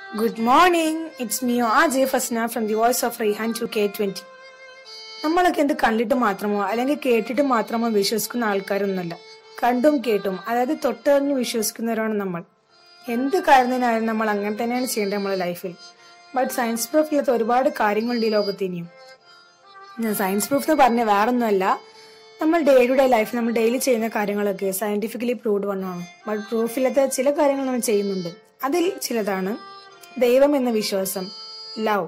Good morning. It's me, Ajay Fasna from the Voice of Rehan 2K20. നമ്മളൊക്കെ എന്ത് കണ്ടിട്ട് മാത്രമോ അല്ലെങ്കിൽ കേട്ടിട്ട് മാത്രമോ വിശ്വസിക്കുന്ന ആൾക്കാരൊന്നുമല്ല കണ്ടും കേട്ടും അതായത് തൊട്ടറിഞ്ഞ് വിശ്വസിക്കുന്നവരാണ് നമ്മൾ എന്ത് കാര്യത്തിനായാലും നമ്മൾ അങ്ങനെ തന്നെയാണ് ചെയ്യേണ്ടത് നമ്മുടെ ലൈഫിൽ ബട്ട് സയൻസ് പ്രൂഫ് ഇല്ലാത്ത ഒരുപാട് കാര്യങ്ങളുണ്ട് ഈ ലോകത്ത് ഇനിയും ഞാൻ സയൻസ് പ്രൂഫ് എന്ന് പറഞ്ഞ വേറൊന്നുമല്ല നമ്മൾ ഡേ ടു ഡേ ലൈഫ് നമ്മൾ ഡെയിലി ചെയ്യുന്ന കാര്യങ്ങളൊക്കെ സയന്റിഫിക്കലി പ്രൂവ്ഡ് വണ്ണാണ് ബട്ട് പ്രൂഫില്ലാത്ത ചില കാര്യങ്ങൾ നമ്മൾ ചെയ്യുന്നുണ്ട് അതിൽ ചിലതാണ് ദൈവം എന്ന വിശ്വാസം love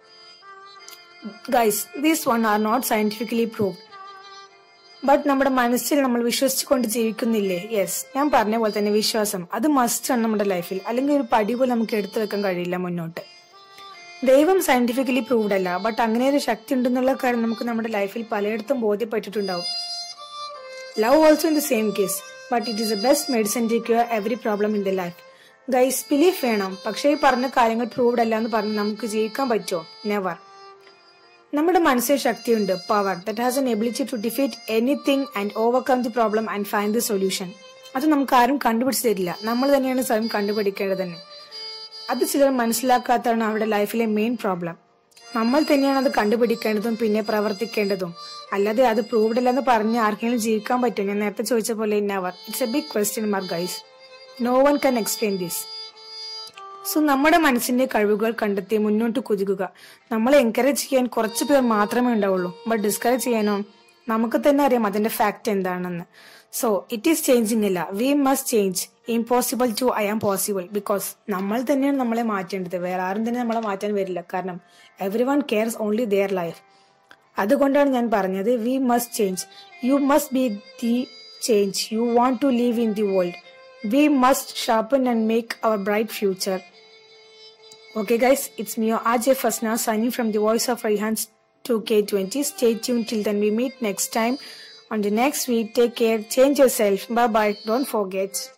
guys these one are not scientifically proved but നമ്മുടെ മനസ്സിൽ നമ്മൾ വിശ്വസിച്ചുകൊണ്ട് ജീവിക്കുന്നില്ലേ യെസ് ഞാൻ പറഞ്ഞ പോലെ തന്നെ വിശ്വാസം അത് മസ്റ്റ് ആണ് നമ്മുടെ ലൈഫിൽ അല്ലെങ്കിൽ ഒരു പടി പോലും നമുക്ക് എടുത്തു വെക്കാൻ കഴിയില്ല മുന്നോട്ട് ദൈവം സയന്റിഫിക്കലി പ്രൂവ്ഡ് അല്ല ബട്ട് അങ്ങനെ ഒരു ശക്തി ഉണ്ടെന്നുള്ള കാര്യം നമുക്ക് നമ്മുടെ ലൈഫിൽ പലയിടത്തും ബോധ്യപ്പെട്ടിട്ടുണ്ടാവും love also in the same case but it is a best medicine to cure every problem in the life guys belief വേണം പക്ഷേ ഈ പറഞ്ഞ കാര്യങ്ങൾ പ്രൂവ്ഡ് അല്ല എന്ന് പറഞ്ഞ് നമുക്ക് ജീവിക്കാൻ പറ്റുമോ നെവർ നമ്മുടെ മനസ്സിൽ ശക്തിയുണ്ട് power that has an ability to defeat anything and overcome the problem and find the solution അത് നമുക്ക് ആരും കണ്ടുപിടിച്ച് തരില്ല നമ്മൾ തന്നെയാണ് സ്വയം കണ്ടുപിടിക്കേണ്ടത് തന്നെ അത് ചിലർ മനസ്സിലാക്കാത്തതാണ് അവരുടെ ലൈഫിലെ മെയിൻ പ്രോബ്ലം നമ്മൾ തന്നെയാണ് അത് കണ്ടുപിടിക്കേണ്ടതും പിന്നെ പ്രവർത്തിക്കേണ്ടതും അല്ലാതെ അത് പ്രൂവ്ഡ് അല്ലെന്ന് പറഞ്ഞ് ആർക്കെങ്കിലും ജീവിക്കാൻ പറ്റും ഞാൻ നേരത്തെ ചോദിച്ച പോലെ never it's a big question mark guys no one can explain this so നമ്മുടെ മനസ്സിന്റെ കഴിവുകൾ കണ്ടെത്തി മുന്നോട്ട് കുതിക്കുക നമ്മളെ എൻകറേജ് ചെയ്യാൻ കുറച്ച് പേർ മാത്രമേ ഉണ്ടാവുള്ളൂ ബട്ട് ഡിസ്കറേജ് ചെയ്യാനോ നമുക്ക് തന്നെ അറിയാം അതിന്റെ ഫാക്ട് എന്താണെന്ന് സോ ഇറ്റ് ഈസ് ചേഞ്ചിങ് ഇല്ല we must change impossible to I am possible because നമ്മൾ തന്നെയാണ് നമ്മളെ മാറ്റേണ്ടത് വേറെ ആരും തന്നെ നമ്മളെ മാറ്റാൻ വരില്ല കാരണം every one cares only their life അതുകൊണ്ടാണ് ഞാൻ പറഞ്ഞത് we must change you must be the change you want to leave in the world we must sharpen and make our bright future Okay, guys, it's me, Ajay Fasna, signing from the voice of Rayhan's 2K20. Stay tuned till then we meet next time. On the next week, take care, change yourself. Bye bye. Don't forget.